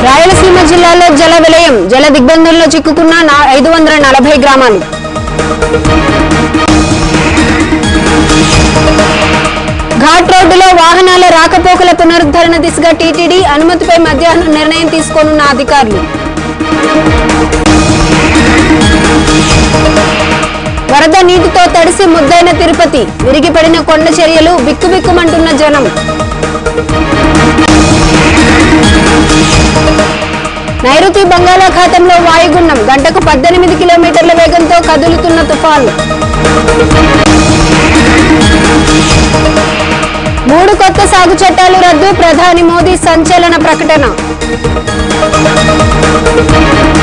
రాయలసీమ జిల్లాలో జల విలయం జల దిగ్బంధంలో చిక్కుకున్న నా- ఐదు వందల నలభై గ్రామాలు ఘాట్ రోడ్డులో వాహనాల రాకపోకల పునరుద్ధరణ దిశగా టీటీడీ అనుమతిపై మధ్యాహ్నం నిర్ణయం తీసుకోనున్న అధికారులు వరద నీటితో తడిసి ముద్దైన తిరుపతి విరిగిపడిన కొండ చర్యలు బిక్కుబిక్కుమంటున్న జనం నైరుతి బంగాళాఖాతంలో వాయుగుండం గంటకు పద్దెనిమిది కిలోమీటర్ల వేగంతో కదులుతున్న తుఫాను మూడు కొత్త సాగు చట్టాలు రద్దు ప్రధాని మోదీ సంచలన ప్రకటన